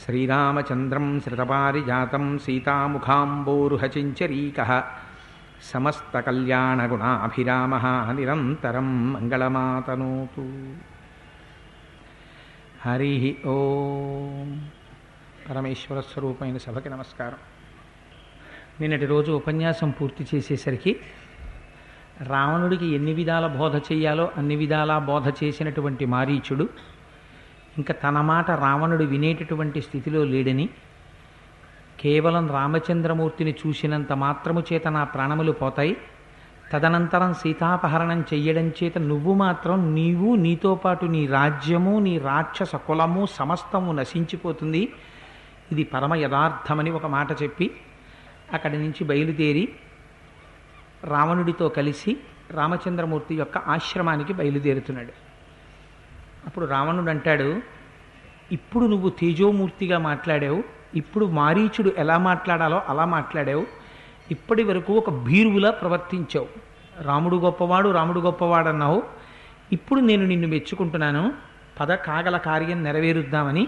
శ్రీరామచంద్రం శ్రితపారిజాతం సీతాముఖాంబోరుహచించరీక సమస్తకల్యాణగుణాభిరామ నిరంతరం మంగళమాతనోతు హరి ఓం పరమేశ్వర స్వరూపమైన సభకి నమస్కారం నిన్నటి రోజు ఉపన్యాసం పూర్తి చేసేసరికి రావణుడికి ఎన్ని విధాల బోధ చేయాలో అన్ని విధాలా బోధ చేసినటువంటి మారీచుడు ఇంకా తన మాట రావణుడు వినేటటువంటి స్థితిలో లేడని కేవలం రామచంద్రమూర్తిని చూసినంత మాత్రము చేత నా ప్రాణములు పోతాయి తదనంతరం సీతాపహరణం చెయ్యడం చేత నువ్వు మాత్రం నీవు నీతో పాటు నీ రాజ్యము నీ రాక్షస కులము సమస్తము నశించిపోతుంది ఇది పరమ యథార్థమని ఒక మాట చెప్పి అక్కడి నుంచి బయలుదేరి రావణుడితో కలిసి రామచంద్రమూర్తి యొక్క ఆశ్రమానికి బయలుదేరుతున్నాడు అప్పుడు రావణుడు అంటాడు ఇప్పుడు నువ్వు తేజోమూర్తిగా మాట్లాడావు ఇప్పుడు మారీచుడు ఎలా మాట్లాడాలో అలా మాట్లాడావు ఇప్పటి వరకు ఒక భీరువులా ప్రవర్తించావు రాముడు గొప్పవాడు రాముడు గొప్పవాడు అన్నావు ఇప్పుడు నేను నిన్ను మెచ్చుకుంటున్నాను పద కాగల కార్యం నెరవేరుద్దామని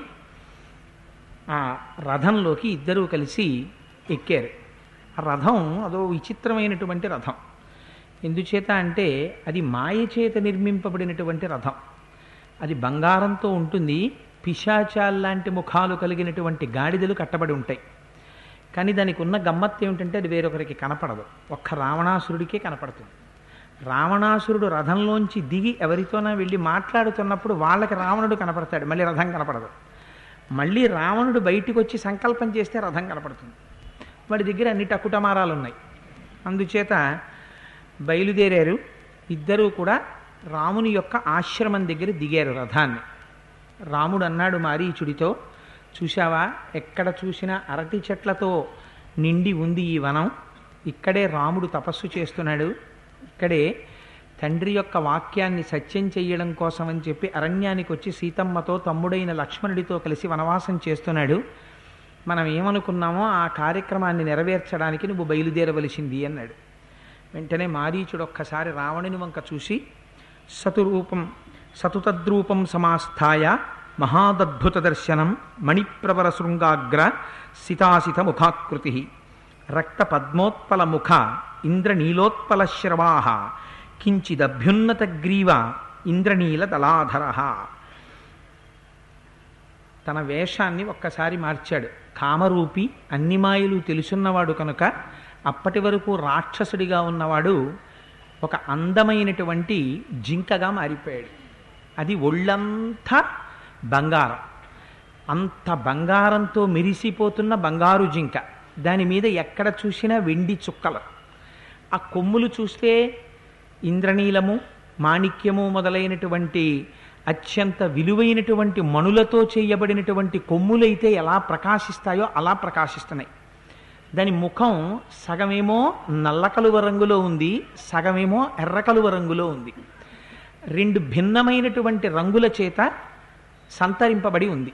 ఆ రథంలోకి ఇద్దరూ కలిసి ఎక్కారు ఆ రథం అదో విచిత్రమైనటువంటి రథం ఎందుచేత అంటే అది మాయ చేత నిర్మింపబడినటువంటి రథం అది బంగారంతో ఉంటుంది పిశాచాల్లాంటి ముఖాలు కలిగినటువంటి గాడిదలు కట్టబడి ఉంటాయి కానీ దానికి ఉన్న గమ్మత్తు ఏమిటంటే అది వేరొకరికి కనపడదు ఒక్క రావణాసురుడికే కనపడుతుంది రావణాసురుడు రథంలోంచి దిగి ఎవరితోనా వెళ్ళి మాట్లాడుతున్నప్పుడు వాళ్ళకి రావణుడు కనపడతాడు మళ్ళీ రథం కనపడదు మళ్ళీ రావణుడు బయటికి వచ్చి సంకల్పం చేస్తే రథం కనపడుతుంది వాడి దగ్గర అన్ని టక్కుటమారాలు ఉన్నాయి అందుచేత బయలుదేరారు ఇద్దరూ కూడా రాముని యొక్క ఆశ్రమం దగ్గర దిగారు రథాన్ని రాముడు అన్నాడు మారీచుడితో చూశావా ఎక్కడ చూసినా అరటి చెట్లతో నిండి ఉంది ఈ వనం ఇక్కడే రాముడు తపస్సు చేస్తున్నాడు ఇక్కడే తండ్రి యొక్క వాక్యాన్ని సత్యం చెయ్యడం కోసం అని చెప్పి అరణ్యానికి వచ్చి సీతమ్మతో తమ్ముడైన లక్ష్మణుడితో కలిసి వనవాసం చేస్తున్నాడు మనం ఏమనుకున్నామో ఆ కార్యక్రమాన్ని నెరవేర్చడానికి నువ్వు బయలుదేరవలసింది అన్నాడు వెంటనే మారీచుడు ఒక్కసారి రావణుని వంక చూసి సతురూపం సతుతద్రూపం సమాస్థాయ మహాదద్భుత దర్శనం మణిప్రవర శృంగాగ్ర సితాసిత ముఖాకృతి రక్త పద్మోత్పల ముఖ ఇంద్రనీలోత్పల శ్రవాహ కించిదభ్యున్నత గ్రీవ ఇంద్రనీల దళాధర తన వేషాన్ని ఒక్కసారి మార్చాడు కామరూపి అన్ని మాయలు తెలుసున్నవాడు కనుక అప్పటి వరకు రాక్షసుడిగా ఉన్నవాడు ఒక అందమైనటువంటి జింకగా మారిపోయాడు అది ఒళ్ళంతా బంగారం అంత బంగారంతో మెరిసిపోతున్న బంగారు జింక దాని మీద ఎక్కడ చూసినా వెండి చుక్కలు ఆ కొమ్ములు చూస్తే ఇంద్రనీలము మాణిక్యము మొదలైనటువంటి అత్యంత విలువైనటువంటి మణులతో చేయబడినటువంటి కొమ్ములైతే ఎలా ప్రకాశిస్తాయో అలా ప్రకాశిస్తున్నాయి దాని ముఖం సగమేమో నల్ల కలువ రంగులో ఉంది సగమేమో ఎర్ర కలువ రంగులో ఉంది రెండు భిన్నమైనటువంటి రంగుల చేత సంతరింపబడి ఉంది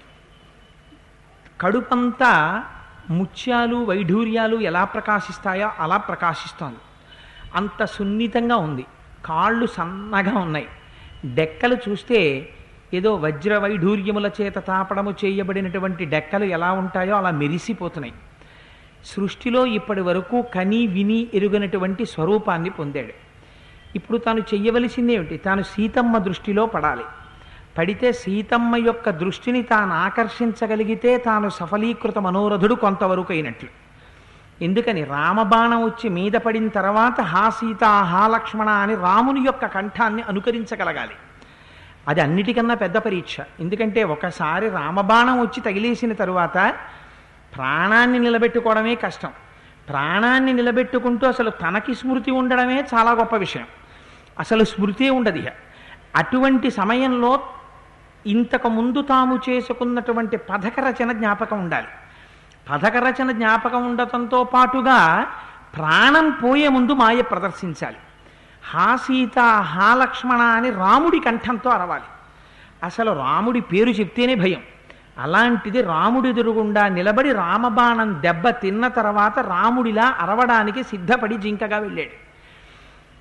కడుపంతా ముత్యాలు వైఢూర్యాలు ఎలా ప్రకాశిస్తాయో అలా ప్రకాశిస్తోంది అంత సున్నితంగా ఉంది కాళ్ళు సన్నగా ఉన్నాయి డెక్కలు చూస్తే ఏదో వజ్ర వైఢూర్యముల చేత తాపడము చేయబడినటువంటి డెక్కలు ఎలా ఉంటాయో అలా మెరిసిపోతున్నాయి సృష్టిలో ఇప్పటి వరకు కని విని ఎరుగనటువంటి స్వరూపాన్ని పొందాడు ఇప్పుడు తాను చెయ్యవలసింది ఏమిటి తాను సీతమ్మ దృష్టిలో పడాలి పడితే సీతమ్మ యొక్క దృష్టిని తాను ఆకర్షించగలిగితే తాను సఫలీకృత మనోరథుడు కొంతవరకు అయినట్లు ఎందుకని రామబాణం వచ్చి మీద పడిన తర్వాత హా సీత హా లక్ష్మణ అని రాముని యొక్క కంఠాన్ని అనుకరించగలగాలి అది అన్నిటికన్నా పెద్ద పరీక్ష ఎందుకంటే ఒకసారి రామబాణం వచ్చి తగిలేసిన తరువాత ప్రాణాన్ని నిలబెట్టుకోవడమే కష్టం ప్రాణాన్ని నిలబెట్టుకుంటూ అసలు తనకి స్మృతి ఉండడమే చాలా గొప్ప విషయం అసలు స్మృతి ఉండదు ఇక అటువంటి సమయంలో ఇంతకు ముందు తాము చేసుకున్నటువంటి పథక రచన జ్ఞాపకం ఉండాలి పథక రచన జ్ఞాపకం ఉండటంతో పాటుగా ప్రాణం పోయే ముందు మాయ ప్రదర్శించాలి హా సీత హా లక్ష్మణ అని రాముడి కంఠంతో అరవాలి అసలు రాముడి పేరు చెప్తేనే భయం అలాంటిది రాముడి ఎదురుగుండా నిలబడి రామబాణం దెబ్బ తిన్న తర్వాత రాముడిలా అరవడానికి సిద్ధపడి జింకగా వెళ్ళాడు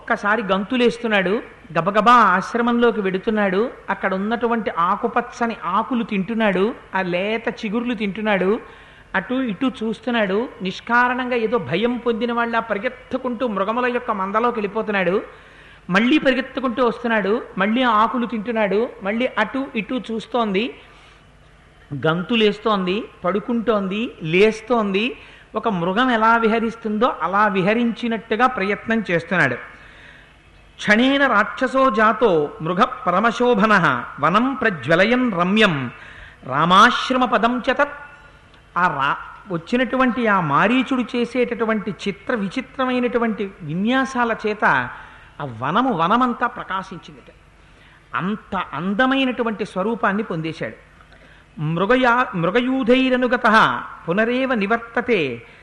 ఒక్కసారి గంతులేస్తున్నాడు గబగబా ఆశ్రమంలోకి వెడుతున్నాడు అక్కడ ఉన్నటువంటి ఆకుపచ్చని ఆకులు తింటున్నాడు ఆ లేత చిగుర్లు తింటున్నాడు అటు ఇటు చూస్తున్నాడు నిష్కారణంగా ఏదో భయం పొందిన వాళ్ళ పరిగెత్తుకుంటూ మృగముల యొక్క మందలోకి వెళ్ళిపోతున్నాడు మళ్ళీ పరిగెత్తుకుంటూ వస్తున్నాడు మళ్ళీ ఆకులు తింటున్నాడు మళ్ళీ అటు ఇటు చూస్తోంది గంతులేస్తోంది పడుకుంటోంది లేస్తోంది ఒక మృగం ఎలా విహరిస్తుందో అలా విహరించినట్టుగా ప్రయత్నం చేస్తున్నాడు క్షణేన రాక్షసో జాతో మృగ పరమశోభన వనం ప్రజ్వలయన్ రమ్యం రామాశ్రమ పదం చతత్ ఆ రా వచ్చినటువంటి ఆ మారీచుడు చేసేటటువంటి చిత్ర విచిత్రమైనటువంటి విన్యాసాల చేత ఆ వనము వనమంతా ప్రకాశించింది అంత అందమైనటువంటి స్వరూపాన్ని పొందేశాడు మృగయా మృగయూధైరనుగత పునరేవ నివర్తతే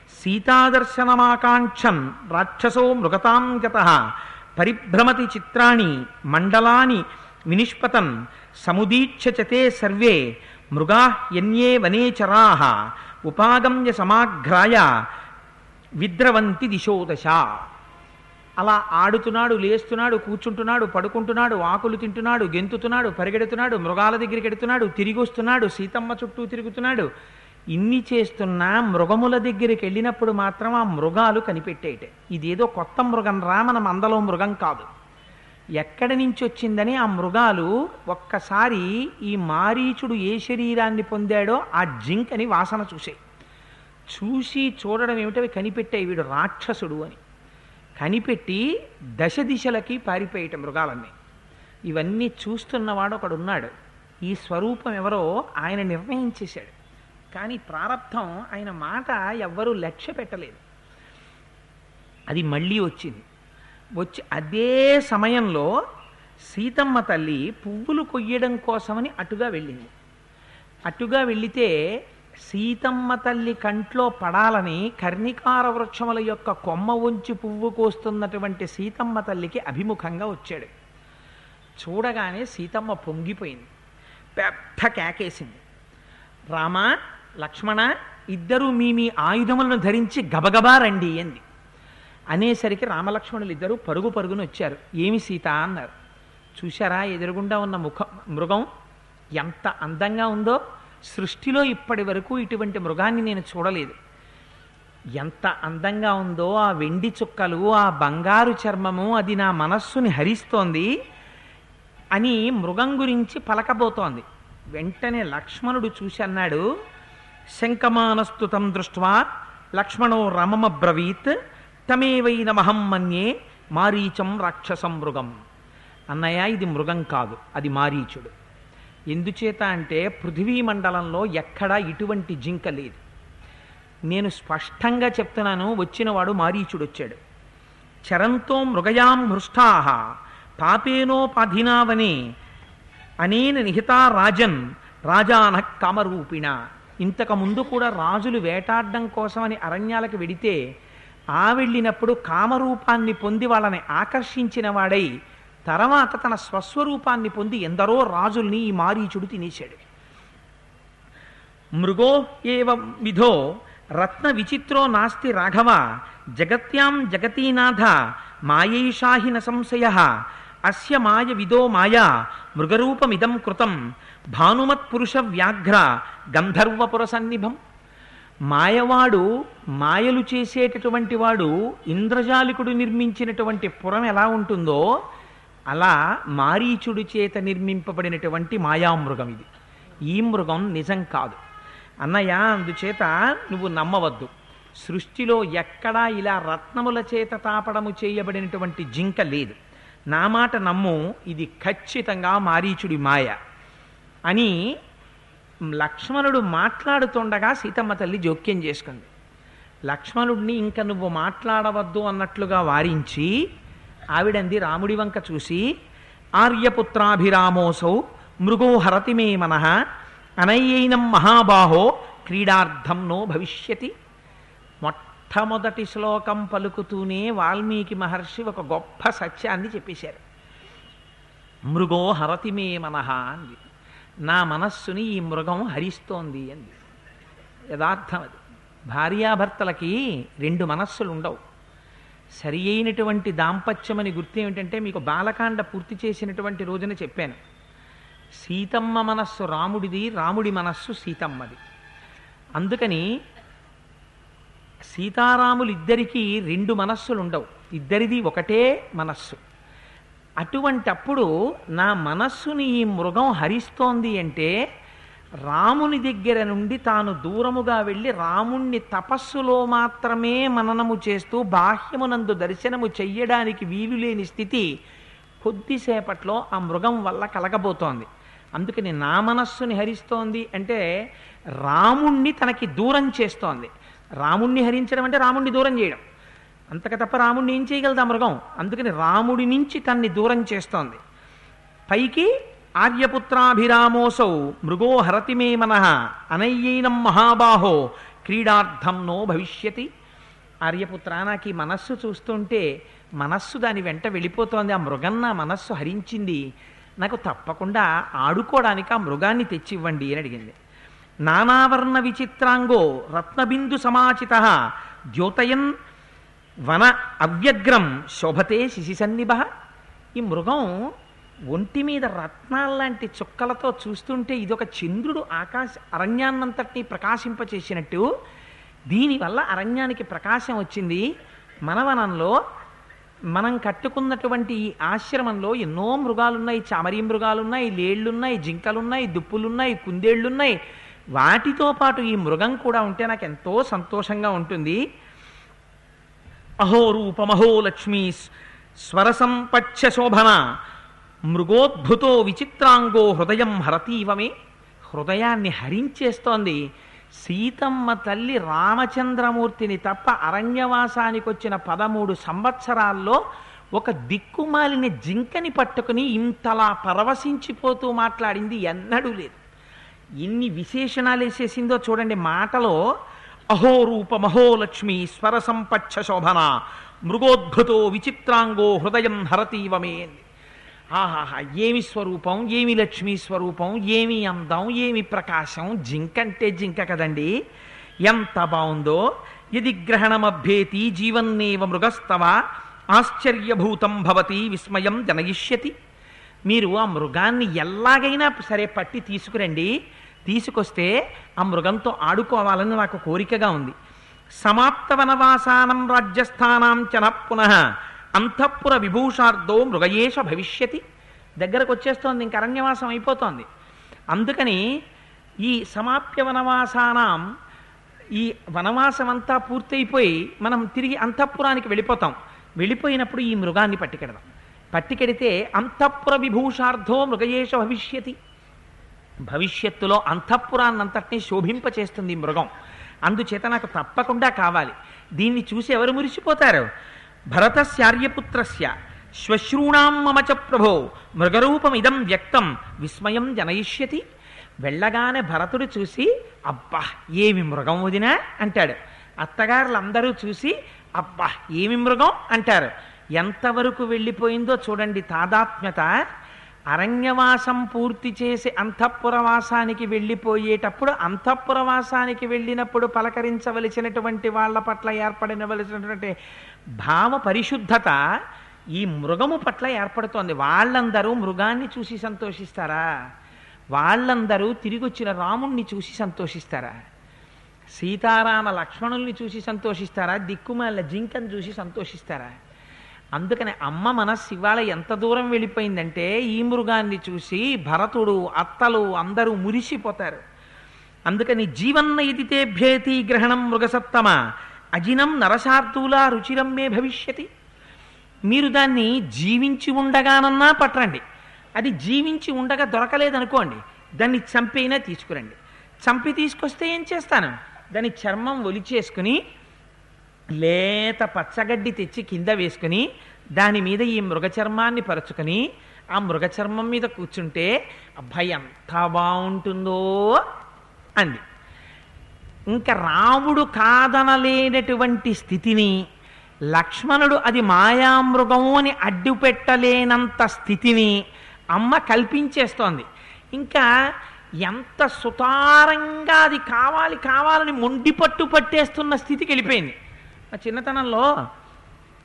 సీతాదర్శనమాకాంక్షన్ రాక్షసో మృగతాం గత పరిభ్రమతి చిత్రాణి మండలాని వినిష్పతన్ సముదీక్షతే సర్వే మృగా ఎన్యే వనే చరాః ఉపాగమ్య సమాఘ్రాయ విద్రవంతి దిశోదశ అలా ఆడుతున్నాడు లేస్తున్నాడు కూర్చుంటున్నాడు పడుకుంటున్నాడు ఆకులు తింటున్నాడు గెంతుతున్నాడు పరిగెడుతున్నాడు మృగాల దగ్గరికి ఎడుతున్నాడు తిరిగి వస్తున్నాడు సీతమ్మ చుట్టూ తిరుగుతున్నాడు ఇన్ని చేస్తున్నా మృగముల దగ్గరికి వెళ్ళినప్పుడు మాత్రం ఆ మృగాలు కనిపెట్టేట ఇదేదో కొత్త మృగం రా మనం అందలో మృగం కాదు ఎక్కడి నుంచి వచ్చిందని ఆ మృగాలు ఒక్కసారి ఈ మారీచుడు ఏ శరీరాన్ని పొందాడో ఆ జింకని వాసన చూసాయి చూసి చూడడం ఏమిటో అవి కనిపెట్టాయి వీడు రాక్షసుడు అని కనిపెట్టి దశ దిశలకి పారిపోయేట మృగాలన్నీ ఇవన్నీ చూస్తున్నవాడు ఒకడున్నాడు ఈ స్వరూపం ఎవరో ఆయన నిర్ణయించేశాడు కానీ ప్రారంధం ఆయన మాట ఎవ్వరూ లక్ష్య పెట్టలేదు అది మళ్ళీ వచ్చింది వచ్చి అదే సమయంలో సీతమ్మ తల్లి పువ్వులు కొయ్యడం కోసమని అటుగా వెళ్ళింది అటుగా వెళితే సీతమ్మ తల్లి కంట్లో పడాలని కర్ణికార వృక్షముల యొక్క కొమ్మ ఉంచి పువ్వు కోస్తున్నటువంటి సీతమ్మ తల్లికి అభిముఖంగా వచ్చాడు చూడగానే సీతమ్మ పొంగిపోయింది పెద్ద కేకేసింది రామ లక్ష్మణ ఇద్దరూ మీ మీ ఆయుధములను ధరించి గబగబా రండి అంది అనేసరికి రామలక్ష్మణులు ఇద్దరు పరుగు పరుగున వచ్చారు ఏమి సీత అన్నారు చూశారా ఎదురుగుండా ఉన్న ముఖ మృగం ఎంత అందంగా ఉందో సృష్టిలో ఇప్పటి వరకు ఇటువంటి మృగాన్ని నేను చూడలేదు ఎంత అందంగా ఉందో ఆ వెండి చుక్కలు ఆ బంగారు చర్మము అది నా మనస్సుని హరిస్తోంది అని మృగం గురించి పలకబోతోంది వెంటనే లక్ష్మణుడు చూసి అన్నాడు శంకమానస్తుతం దృష్ట్వా లక్ష్మణో రమమబ్రవీత్ తమేవైనమహం మన్యే మారీచం రాక్షసం మృగం అన్నయ్య ఇది మృగం కాదు అది మారీచుడు ఎందుచేత అంటే పృథివీ మండలంలో ఎక్కడా ఇటువంటి జింక లేదు నేను స్పష్టంగా చెప్తున్నాను వచ్చినవాడు మారీచుడు వచ్చాడు చరంతో మృగయాం హృష్టా పాపేనోపాధినావనే అనేన నిహితా రాజన్ రాజాన కామరూపిణ ఇంతకు ముందు కూడా రాజులు వేటాడడం కోసమని అరణ్యాలకు వెడితే ఆ వెళ్ళినప్పుడు కామరూపాన్ని పొంది వాళ్ళని ఆకర్షించిన వాడై తర్వాత తన స్వస్వరూపాన్ని పొంది ఎందరో రాజుల్ని ఈ మారీచుడు తినేశాడు మృగో ఏవ విధో రత్న విచిత్రో నాస్తి రాఘవ జగత్యాం జగతీనాథ మాయైషాహి న సంశయ అస్య మాయ విదో మాయా మృగరూపమిదం కృతం భానుమత్పురుష వ్యాఘ్ర గంధర్వపుర సన్నిభం మాయవాడు మాయలు చేసేటటువంటి వాడు ఇంద్రజాలికుడు నిర్మించినటువంటి పురం ఎలా ఉంటుందో అలా మారీచుడు చేత నిర్మింపబడినటువంటి మాయామృగం ఇది ఈ మృగం నిజం కాదు అన్నయ్య అందుచేత నువ్వు నమ్మవద్దు సృష్టిలో ఎక్కడా ఇలా రత్నముల చేత తాపడము చేయబడినటువంటి జింక లేదు నా మాట నమ్ము ఇది ఖచ్చితంగా మారీచుడి మాయ అని లక్ష్మణుడు మాట్లాడుతుండగా సీతమ్మ తల్లి జోక్యం చేసుకుంది లక్ష్మణుడిని ఇంక నువ్వు మాట్లాడవద్దు అన్నట్లుగా వారించి ఆవిడంది రాముడి వంక చూసి ఆర్యపుత్రాభిరామోసౌ మృగో హరతి మే మనః అనయ్యైనం మహాబాహో క్రీడార్థం నో భవిష్యతి మొట్టమొదటి శ్లోకం పలుకుతూనే వాల్మీకి మహర్షి ఒక గొప్ప సత్యాన్ని చెప్పేశారు మృగో హరతి మే మనః అంది నా మనస్సుని ఈ మృగం హరిస్తోంది అంది యథార్థం అది భార్యాభర్తలకి రెండు మనస్సులు ఉండవు సరి అయినటువంటి దాంపత్యమని గుర్తు ఏమిటంటే మీకు బాలకాండ పూర్తి చేసినటువంటి రోజున చెప్పాను సీతమ్మ మనస్సు రాముడిది రాముడి మనస్సు సీతమ్మది అందుకని సీతారాములు ఇద్దరికీ రెండు మనస్సులు ఉండవు ఇద్దరిది ఒకటే మనస్సు అటువంటప్పుడు నా మనస్సుని ఈ మృగం హరిస్తోంది అంటే రాముని దగ్గర నుండి తాను దూరముగా వెళ్ళి రాముణ్ణి తపస్సులో మాత్రమే మననము చేస్తూ బాహ్యమునందు దర్శనము చెయ్యడానికి వీలు లేని స్థితి కొద్దిసేపట్లో ఆ మృగం వల్ల కలగబోతోంది అందుకని నా మనస్సుని హరిస్తోంది అంటే రాముణ్ణి తనకి దూరం చేస్తోంది రాముణ్ణి హరించడం అంటే రాముణ్ణి దూరం చేయడం అంతక తప్ప రాముణ్ణి ఏం చేయగలదు ఆ మృగం అందుకని రాముడి నుంచి తన్ని దూరం చేస్తోంది పైకి ఆర్యపుత్రాభిరామోసౌ మృగో హరతి మే మనః అనయ్యైనం మహాబాహో క్రీడార్థం నో భవిష్యతి ఆర్యపుత్ర నాకు ఈ మనస్సు చూస్తుంటే మనస్సు దాని వెంట వెళ్ళిపోతోంది ఆ మృగం నా మనస్సు హరించింది నాకు తప్పకుండా ఆడుకోవడానికి ఆ మృగాన్ని తెచ్చివ్వండి అని అడిగింది నానావర్ణ విచిత్రాంగో రత్నబిందు సమాచిత ద్యోతయన్ వన అవ్యగ్రం శోభతే శిశిసన్నిభ ఈ మృగం ఒంటి మీద రత్నాల్లాంటి చుక్కలతో చూస్తుంటే ఇదొక చంద్రుడు ఆకాశ అరణ్యాన్నంతటినీ ప్రకాశింపచేసినట్టు దీనివల్ల అరణ్యానికి ప్రకాశం వచ్చింది మనవనంలో మనం కట్టుకున్నటువంటి ఈ ఆశ్రమంలో ఎన్నో మృగాలున్నాయి చామరీ మృగాలున్నాయి లేళ్లున్నాయి జింకలున్నాయి దుప్పులున్నాయి కుందేళ్లున్నాయి వాటితో పాటు ఈ మృగం కూడా ఉంటే నాకు ఎంతో సంతోషంగా ఉంటుంది అహో రూపమహో లక్ష్మీ స్వరసంపచ్చ శోభన మృగోద్భుతో విచిత్రాంగో హృదయం హరతీవమే హృదయాన్ని హరించేస్తోంది సీతమ్మ తల్లి రామచంద్రమూర్తిని తప్ప అరణ్యవాసానికి వచ్చిన పదమూడు సంవత్సరాల్లో ఒక దిక్కుమాలిన జింకని పట్టుకుని ఇంతలా పరవశించిపోతూ మాట్లాడింది ఎన్నడూ లేదు ఎన్ని విశేషణాలు వేసేసిందో చూడండి మాటలో అహో రూపమహో లక్ష్మి స్వర సంపచ్చ శోభన మృగోద్భుతో విచిత్రాంగో హృదయం హరతీవమే అంది ఆహాహా ఏమి స్వరూపం ఏమి లక్ష్మీ స్వరూపం ఏమి అందం ఏమి ప్రకాశం జింక అంటే జింక కదండి ఎంత బాగుందో యది గ్రహణమభ్యేతి జీవన్నేవ మృగస్తవ ఆశ్చర్యభూతం భవతి విస్మయం జనయిష్యతి మీరు ఆ మృగాన్ని ఎలాగైనా సరే పట్టి తీసుకురండి తీసుకొస్తే ఆ మృగంతో ఆడుకోవాలని నాకు కోరికగా ఉంది సమాప్త వనవాసానం రాజ్యస్థానాం చన పునః అంతఃపుర విభూషార్థో మృగయేష భవిష్యతి దగ్గరకు వచ్చేస్తోంది ఇంక అరణ్యవాసం అయిపోతోంది అందుకని ఈ సమాప్య వనవాసానాం ఈ వనవాసం అంతా పూర్తయిపోయి మనం తిరిగి అంతఃపురానికి వెళ్ళిపోతాం వెళ్ళిపోయినప్పుడు ఈ మృగాన్ని పట్టుకెడదాం పట్టుకెడితే అంతఃపుర విభూషార్థో మృగయేష భవిష్యతి భవిష్యత్తులో అంతఃపురాన్నంతటినీ శోభింపచేస్తుంది ఈ మృగం అందుచేత నాకు తప్పకుండా కావాలి దీన్ని చూసి ఎవరు మురిసిపోతారు భరతస్యార్యపుత్రస్య శ్వశ్రూణాం మమ చ ప్రభో మృగరూపమిదం వ్యక్తం విస్మయం జనయిష్యతి వెళ్ళగానే భరతుడు చూసి అబ్బా ఏమి మృగం వదినా అంటాడు అత్తగారులందరూ చూసి అబ్బా ఏమి మృగం అంటారు ఎంతవరకు వెళ్ళిపోయిందో చూడండి తాదాత్మ్యత అరణ్యవాసం పూర్తి చేసి అంతఃపురవాసానికి వెళ్ళిపోయేటప్పుడు అంతఃపురవాసానికి వెళ్ళినప్పుడు పలకరించవలసినటువంటి వాళ్ళ పట్ల ఏర్పడినవలసినటువంటి భావ పరిశుద్ధత ఈ మృగము పట్ల ఏర్పడుతోంది వాళ్ళందరూ మృగాన్ని చూసి సంతోషిస్తారా వాళ్ళందరూ తిరిగి వచ్చిన రాముణ్ణి చూసి సంతోషిస్తారా సీతారామ లక్ష్మణుల్ని చూసి సంతోషిస్తారా దిక్కుమాల జింకను చూసి సంతోషిస్తారా అందుకని అమ్మ మనస్సు ఇవాళ ఎంత దూరం వెళ్ళిపోయిందంటే ఈ మృగాన్ని చూసి భరతుడు అత్తలు అందరూ మురిసిపోతారు అందుకని జీవన్న ఇదితే భేతి గ్రహణం మృగసత్తమ అజినం నరశార్దూలా రుచిరం మే భవిష్యతి మీరు దాన్ని జీవించి ఉండగానన్నా పట్టండి అది జీవించి ఉండగా దొరకలేదనుకోండి దాన్ని చంపైనా తీసుకురండి చంపి తీసుకొస్తే ఏం చేస్తాను దాని చర్మం ఒలిచేసుకుని లేత పచ్చగడ్డి తెచ్చి కింద వేసుకుని దాని మీద ఈ మృగ చర్మాన్ని పరుచుకొని ఆ మృగ చర్మం మీద కూర్చుంటే అబ్బాయి ఎంత బాగుంటుందో అంది ఇంకా రాముడు కాదనలేనటువంటి స్థితిని లక్ష్మణుడు అది మాయామృగం అని అడ్డుపెట్టలేనంత స్థితిని అమ్మ కల్పించేస్తోంది ఇంకా ఎంత సుతారంగా అది కావాలి కావాలని మొండి పట్టు పట్టేస్తున్న స్థితికి వెళ్ళిపోయింది మా చిన్నతనంలో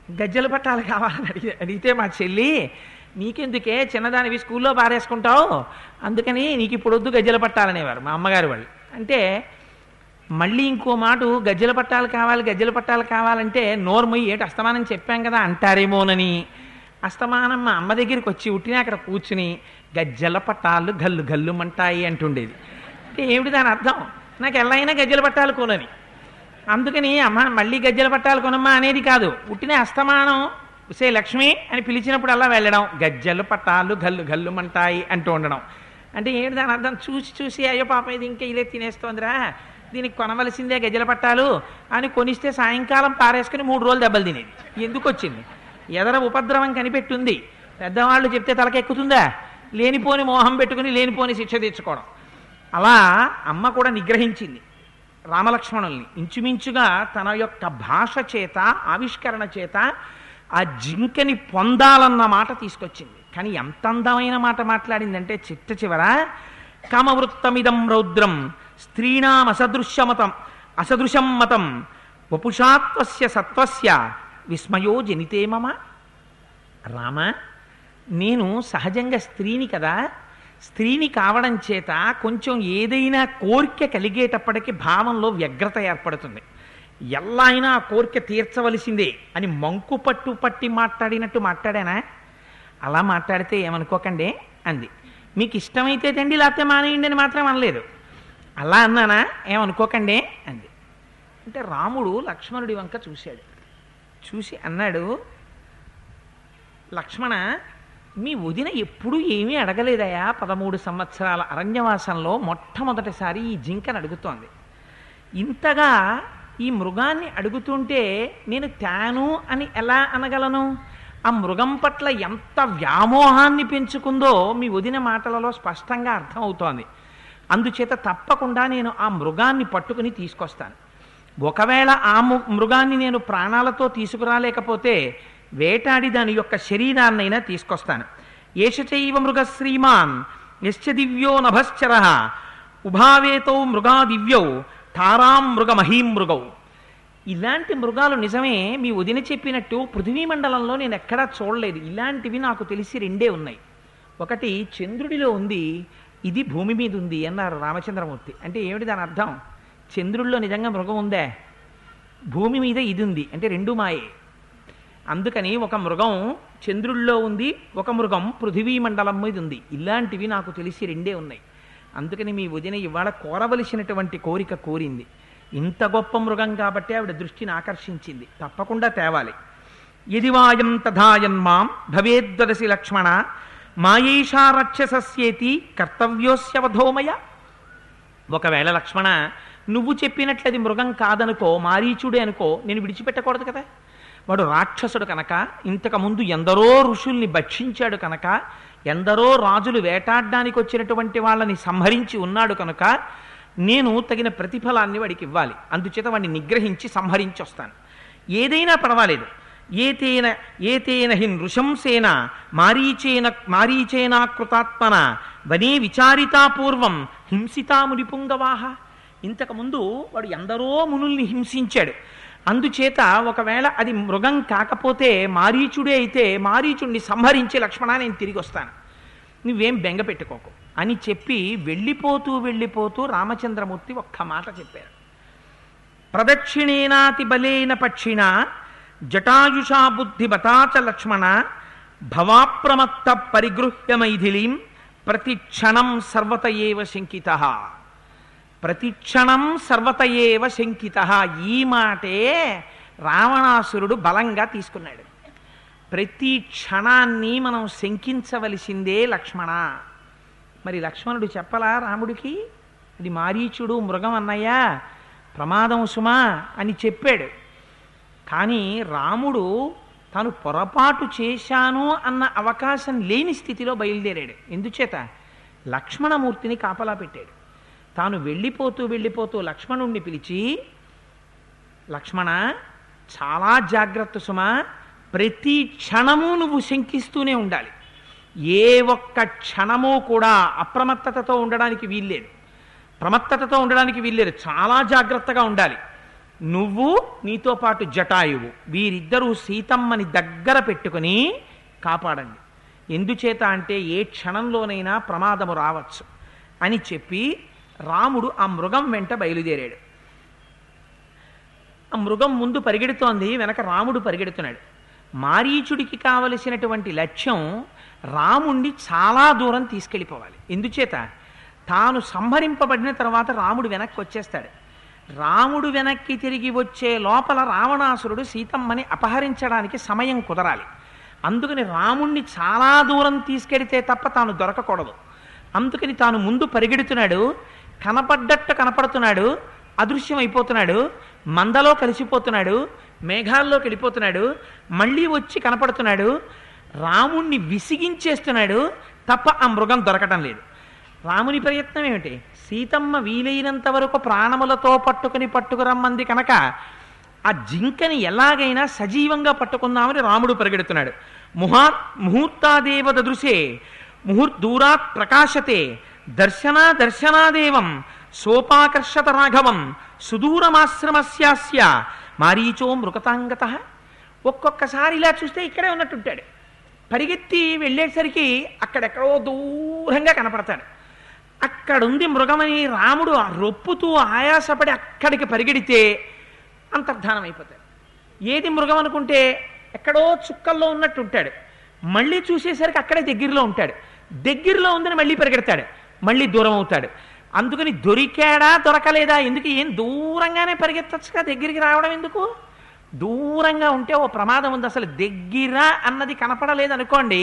గజ్జల పట్టాలు కావాలని అడిగి అడిగితే మా చెల్లి నీకెందుకే చిన్నదానివి స్కూల్లో పారేసుకుంటావు అందుకని నీకు ఇప్పుడు వద్దు గజ్జల పట్టాలనేవారు మా అమ్మగారు వాళ్ళు అంటే మళ్ళీ ఇంకో మాట గజ్జల పట్టాలు కావాలి గజ్జల పట్టాలు కావాలంటే నోర్మయ్యి ఏటి అస్తమానం చెప్పాం కదా అంటారేమోనని అస్తమానం మా అమ్మ దగ్గరికి వచ్చి ఉట్టిన అక్కడ కూర్చుని గజ్జల పట్టాలు గల్లు గల్లుమంటాయి అంటుండేది అంటే ఏమిటి దాని అర్థం నాకు ఎల్లైనా గజ్జల పట్టాలు కొనని అందుకని అమ్మ మళ్ళీ గజ్జల పట్టాలు కొనమ్మా అనేది కాదు ఉట్టిన అస్తమానం సే లక్ష్మి అని పిలిచినప్పుడు అలా వెళ్ళడం గజ్జల పట్టాలు గల్లు గల్లుమంటాయి అంటూ ఉండడం అంటే ఏంటి దాని అర్థం చూసి చూసి అయ్యో పాప ఇది ఇంకా ఇదే తినేస్తోందిరా దీనికి కొనవలసిందే గజ్జల పట్టాలు అని కొనిస్తే సాయంకాలం పారేసుకుని మూడు రోజులు దెబ్బలు తినేది ఎందుకు వచ్చింది ఎదర ఉపద్రవం కనిపెట్టుంది పెద్దవాళ్ళు చెప్తే తలకెక్కుతుందా లేనిపోని మోహం పెట్టుకుని లేనిపోని శిక్ష తెచ్చుకోవడం అలా అమ్మ కూడా నిగ్రహించింది రామలక్ష్మణుల్ని ఇంచుమించుగా తన యొక్క భాష చేత ఆవిష్కరణ చేత ఆ జింకని పొందాలన్న మాట తీసుకొచ్చింది కానీ ఎంత అందమైన మాట మాట్లాడిందంటే చిట్ట చివర కామవృత్తమిదం రౌద్రం స్త్రీణాం అసదృశ్యమతం అసదృశం మతం వపుషాత్వస్య సత్వస్య విస్మయో జనితే మమ రామ నేను సహజంగా స్త్రీని కదా స్త్రీని కావడం చేత కొంచెం ఏదైనా కోరిక కలిగేటప్పటికి భావంలో వ్యగ్రత ఏర్పడుతుంది ఎలా అయినా ఆ కోరిక తీర్చవలసిందే అని మంకు పట్టు పట్టి మాట్లాడినట్టు మాట్లాడానా అలా మాట్లాడితే ఏమనుకోకండి అంది మీకు ఇష్టమైతే తండి లేకపోతే మానేయండి అని మాత్రం అనలేదు అలా అన్నానా ఏమనుకోకండి అంది అంటే రాముడు లక్ష్మణుడి వంక చూశాడు చూసి అన్నాడు లక్ష్మణ మీ వదిన ఎప్పుడూ ఏమీ అడగలేదయా పదమూడు సంవత్సరాల అరణ్యవాసంలో మొట్టమొదటిసారి ఈ జింకను అడుగుతోంది ఇంతగా ఈ మృగాన్ని అడుగుతుంటే నేను తాను అని ఎలా అనగలను ఆ మృగం పట్ల ఎంత వ్యామోహాన్ని పెంచుకుందో మీ వదిన మాటలలో స్పష్టంగా అర్థమవుతోంది అందుచేత తప్పకుండా నేను ఆ మృగాన్ని పట్టుకుని తీసుకొస్తాను ఒకవేళ ఆ ము- మృగాన్ని నేను ప్రాణాలతో తీసుకురాలేకపోతే వేటాడి దాని యొక్క శరీరాన్నైనా తీసుకొస్తాను ఏషచైవ మృగ శ్రీమాన్ యశ్చ దివ్యో నభశ్చర ఉభావేతో మృగా దివ్యౌ తారాం మృగ మహీం మృగౌ ఇలాంటి మృగాలు నిజమే మీ వదిన చెప్పినట్టు పృథివీ మండలంలో నేను ఎక్కడా చూడలేదు ఇలాంటివి నాకు తెలిసి రెండే ఉన్నాయి ఒకటి చంద్రుడిలో ఉంది ఇది భూమి మీద ఉంది అన్నారు రామచంద్రమూర్తి అంటే ఏమిటి దాని అర్థం చంద్రుడిలో నిజంగా మృగం ఉందే భూమి మీద ఇది ఉంది అంటే రెండు మాయే అందుకని ఒక మృగం చంద్రుల్లో ఉంది ఒక మృగం పృథివీ మండలం మీద ఉంది ఇలాంటివి నాకు తెలిసి రెండే ఉన్నాయి అందుకని మీ వదిన ఇవాళ కోరవలసినటువంటి కోరిక కోరింది ఇంత గొప్ప మృగం కాబట్టి ఆవిడ దృష్టిని ఆకర్షించింది తప్పకుండా తేవాలి యదివాయం తథాయన్మాం భవేద్వదసి లక్ష్మణ మాయేషా రక్షసస్యేతి కర్తవ్యోస్య వధోమయ ఒకవేళ లక్ష్మణ నువ్వు చెప్పినట్లు అది మృగం కాదనుకో మారీచుడే అనుకో నేను విడిచిపెట్టకూడదు కదా వాడు రాక్షసుడు కనుక ఇంతకు ముందు ఎందరో ఋషుల్ని భక్షించాడు కనుక ఎందరో రాజులు వేటాడడానికి వచ్చినటువంటి వాళ్ళని సంహరించి ఉన్నాడు కనుక నేను తగిన ప్రతిఫలాన్ని వాడికి ఇవ్వాలి అందుచేత వాడిని నిగ్రహించి సంహరించి వస్తాను ఏదైనా పర్వాలేదు ఏతేన ఏతేన హి నృశంసేన మారీచేన మారీచేనా కృతాత్మన వనే విచారితాపూర్వం హింసితా మునిపుంగవాహ ఇంతకుముందు వాడు ఎందరో మునుల్ని హింసించాడు అందుచేత ఒకవేళ అది మృగం కాకపోతే మారీచుడే అయితే మారీచుడిని సంహరించి లక్ష్మణ నేను తిరిగి వస్తాను నువ్వేం బెంగ పెట్టుకోకు అని చెప్పి వెళ్ళిపోతూ వెళ్ళిపోతూ రామచంద్రమూర్తి ఒక్క మాట చెప్పారు ప్రదక్షిణేనాతి బలేన పక్షిణ జటాయుషా బుద్ధిమతాచ లక్ష్మణ భవాప్రమత్త పరిగృహ్య మైథిలీం ప్రతి క్షణం సర్వత ఏవ శంకిత ప్రతి క్షణం సర్వత ఏవ శంకిత ఈ మాటే రావణాసురుడు బలంగా తీసుకున్నాడు ప్రతి క్షణాన్ని మనం శంకించవలసిందే లక్ష్మణ మరి లక్ష్మణుడు చెప్పలా రాముడికి ఇది మారీచుడు మృగం అన్నయ్యా ప్రమాదం సుమా అని చెప్పాడు కానీ రాముడు తాను పొరపాటు చేశాను అన్న అవకాశం లేని స్థితిలో బయలుదేరాడు ఎందుచేత లక్ష్మణమూర్తిని కాపలా పెట్టాడు తాను వెళ్ళిపోతూ వెళ్ళిపోతూ లక్ష్మణుణ్ణి పిలిచి లక్ష్మణ చాలా జాగ్రత్త సుమా ప్రతి క్షణము నువ్వు శంకిస్తూనే ఉండాలి ఏ ఒక్క క్షణము కూడా అప్రమత్తతతో ఉండడానికి వీల్లేదు ప్రమత్తతతో ఉండడానికి వీల్లేదు చాలా జాగ్రత్తగా ఉండాలి నువ్వు నీతో పాటు జటాయువు వీరిద్దరూ సీతమ్మని దగ్గర పెట్టుకుని కాపాడండి ఎందుచేత అంటే ఏ క్షణంలోనైనా ప్రమాదము రావచ్చు అని చెప్పి రాముడు ఆ మృగం వెంట బయలుదేరాడు ఆ మృగం ముందు పరిగెడుతోంది వెనక రాముడు పరిగెడుతున్నాడు మారీచుడికి కావలసినటువంటి లక్ష్యం రాముణ్ణి చాలా దూరం తీసుకెళ్ళిపోవాలి ఎందుచేత తాను సంహరింపబడిన తర్వాత రాముడు వెనక్కి వచ్చేస్తాడు రాముడు వెనక్కి తిరిగి వచ్చే లోపల రావణాసురుడు సీతమ్మని అపహరించడానికి సమయం కుదరాలి అందుకని రాముణ్ణి చాలా దూరం తీసుకెడితే తప్ప తాను దొరకకూడదు అందుకని తాను ముందు పరిగెడుతున్నాడు కనపడ్డట్టు కనపడుతున్నాడు అదృశ్యం అయిపోతున్నాడు మందలో కలిసిపోతున్నాడు మేఘాల్లోకి వెళ్ళిపోతున్నాడు మళ్ళీ వచ్చి కనపడుతున్నాడు రాముణ్ణి విసిగించేస్తున్నాడు తప్ప ఆ మృగం దొరకటం లేదు రాముని ప్రయత్నం ఏమిటి సీతమ్మ వీలైనంత వరకు ప్రాణములతో పట్టుకుని పట్టుకురమ్మంది కనుక ఆ జింకని ఎలాగైనా సజీవంగా పట్టుకుందామని రాముడు పరిగెడుతున్నాడు ముహా ముహూర్తాదేవ దృశే ముహూర్దూరాత్ ప్రకాశతే దర్శనా దర్శనాదేవం సోపాకర్షత రాఘవం సుదూరమాశ్రమస్యాస్య మారీచో మృగతాంగత ఒక్కొక్కసారి ఇలా చూస్తే ఇక్కడే ఉన్నట్టుంటాడు పరిగెత్తి వెళ్ళేసరికి అక్కడెక్కడో దూరంగా కనపడతాడు అక్కడుంది మృగమని రాముడు ఆ రొప్పుతూ ఆయాసపడి అక్కడికి పరిగెడితే అంతర్ధానం అయిపోతాడు ఏది మృగం అనుకుంటే ఎక్కడో చుక్కల్లో ఉన్నట్టు ఉంటాడు మళ్ళీ చూసేసరికి అక్కడే దగ్గరలో ఉంటాడు దగ్గరలో ఉందని మళ్ళీ పరిగెడతాడు మళ్ళీ దూరం అవుతాడు అందుకని దొరికాడా దొరకలేదా ఎందుకు ఏం దూరంగానే పరిగెత్తచ్చుగా దగ్గరికి రావడం ఎందుకు దూరంగా ఉంటే ఓ ప్రమాదం ఉంది అసలు దగ్గర అన్నది కనపడలేదు అనుకోండి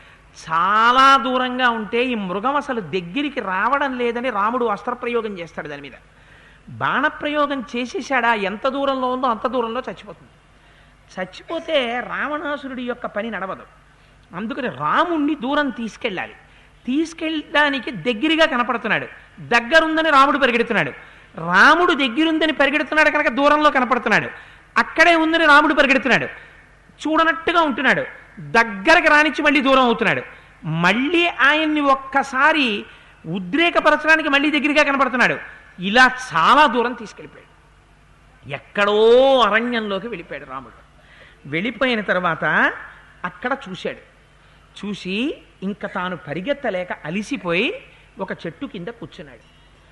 చాలా దూరంగా ఉంటే ఈ మృగం అసలు దగ్గరికి రావడం లేదని రాముడు అస్త్రప్రయోగం చేస్తాడు దాని మీద బాణప్రయోగం చేసేసాడా ఎంత దూరంలో ఉందో అంత దూరంలో చచ్చిపోతుంది చచ్చిపోతే రావణాసురుడి యొక్క పని నడవదు అందుకని రాముణ్ణి దూరం తీసుకెళ్ళాలి తీసుకెళ్ళడానికి దగ్గరగా కనపడుతున్నాడు దగ్గరుందని రాముడు పరిగెడుతున్నాడు రాముడు దగ్గరుందని పరిగెడుతున్నాడు కనుక దూరంలో కనపడుతున్నాడు అక్కడే ఉందని రాముడు పరిగెడుతున్నాడు చూడనట్టుగా ఉంటున్నాడు దగ్గరకు రానిచ్చి మళ్ళీ దూరం అవుతున్నాడు మళ్ళీ ఆయన్ని ఒక్కసారి ఉద్రేకపరచడానికి మళ్ళీ దగ్గరగా కనపడుతున్నాడు ఇలా చాలా దూరం తీసుకెళ్ళిపోయాడు ఎక్కడో అరణ్యంలోకి వెళ్ళిపోయాడు రాముడు వెళ్ళిపోయిన తర్వాత అక్కడ చూశాడు చూసి ఇంకా తాను పరిగెత్తలేక అలిసిపోయి ఒక చెట్టు కింద కూర్చున్నాడు